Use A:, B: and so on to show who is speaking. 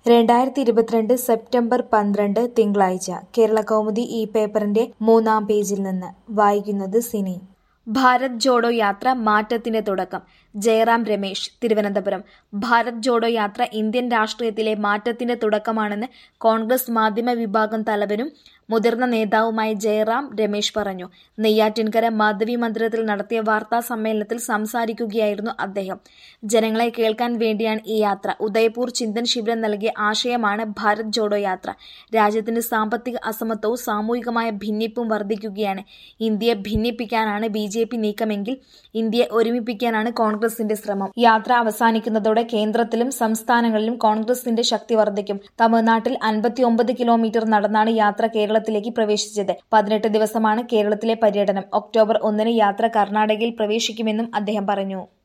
A: രണ്ടായിരത്തി ഇരുപത്തിരണ്ട് സെപ്റ്റംബർ പന്ത്രണ്ട് തിങ്കളാഴ്ച കേരള കൗമുദി ഈ പേപ്പറിന്റെ മൂന്നാം പേജിൽ നിന്ന് വായിക്കുന്നത് സിനി ഭാരത് ജോഡോ യാത്ര മാറ്റത്തിന്റെ തുടക്കം ജയറാം രമേശ് തിരുവനന്തപുരം ഭാരത് ജോഡോ യാത്ര ഇന്ത്യൻ രാഷ്ട്രീയത്തിലെ മാറ്റത്തിന്റെ തുടക്കമാണെന്ന് കോൺഗ്രസ് മാധ്യമ വിഭാഗം തലവനും മുതിർന്ന നേതാവുമായ ജയറാം രമേശ് പറഞ്ഞു നെയ്യാറ്റിൻകര മാധവി മന്ദിരത്തിൽ നടത്തിയ വാർത്താ സമ്മേളനത്തിൽ സംസാരിക്കുകയായിരുന്നു അദ്ദേഹം ജനങ്ങളെ കേൾക്കാൻ വേണ്ടിയാണ് ഈ യാത്ര ഉദയപൂർ ചിന്തൻ ശിബിരം നൽകിയ ആശയമാണ് ഭാരത് ജോഡോ യാത്ര രാജ്യത്തിന്റെ സാമ്പത്തിക അസമത്വവും സാമൂഹികമായ ഭിന്നിപ്പും വർദ്ധിക്കുകയാണ് ഇന്ത്യയെ ഭിന്നിപ്പിക്കാനാണ് ബി ജെ പി നീക്കമെങ്കിൽ ഇന്ത്യയെ ഒരുമിപ്പിക്കാനാണ് കോൺഗ്രസിന്റെ ശ്രമം യാത്ര അവസാനിക്കുന്നതോടെ കേന്ദ്രത്തിലും സംസ്ഥാനങ്ങളിലും കോൺഗ്രസിന്റെ ശക്തി വർദ്ധിക്കും തമിഴ്നാട്ടിൽ അൻപത്തിയൊമ്പത് കിലോമീറ്റർ നടന്നാണ് യാത്ര കേരളത്തിലേക്ക് പ്രവേശിച്ചത് പതിനെട്ട് ദിവസമാണ് കേരളത്തിലെ പര്യടനം ഒക്ടോബർ ഒന്നിന് യാത്ര കർണാടകയിൽ പ്രവേശിക്കുമെന്നും അദ്ദേഹം പറഞ്ഞു